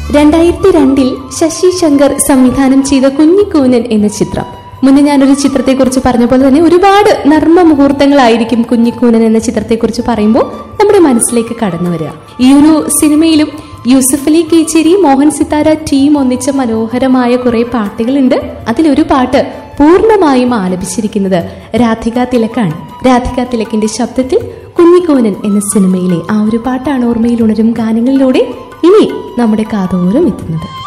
രണ്ടായിരത്തി രണ്ടിൽ ശശി ശങ്കർ സംവിധാനം ചെയ്ത കുഞ്ഞിക്കൂനൻ എന്ന ചിത്രം മുന്നേ ഞാനൊരു ചിത്രത്തെക്കുറിച്ച് പറഞ്ഞ പോലെ തന്നെ ഒരുപാട് നർമ്മ മുഹൂർത്തങ്ങളായിരിക്കും കുഞ്ഞിക്കൂനൻ എന്ന ചിത്രത്തെക്കുറിച്ച് പറയുമ്പോൾ നമ്മുടെ മനസ്സിലേക്ക് കടന്നു വരിക ഈ ഒരു സിനിമയിലും യൂസഫ് അലി കേച്ചേരി മോഹൻ സിത്താര ടീം ഒന്നിച്ച മനോഹരമായ കുറെ പാട്ടുകളുണ്ട് അതിലൊരു പാട്ട് പൂർണ്ണമായും ആലപിച്ചിരിക്കുന്നത് രാധിക തിലക്കാണ് രാധിക തിലക്കിന്റെ ശബ്ദത്തിൽ കുഞ്ഞിക്കോനൻ എന്ന സിനിമയിലെ ആ ഒരു പാട്ടാണ് ഓർമ്മയിൽ ഉണരും ഗാനങ്ങളിലൂടെ ഇനി നമ്മുടെ കാതോരം എത്തുന്നത്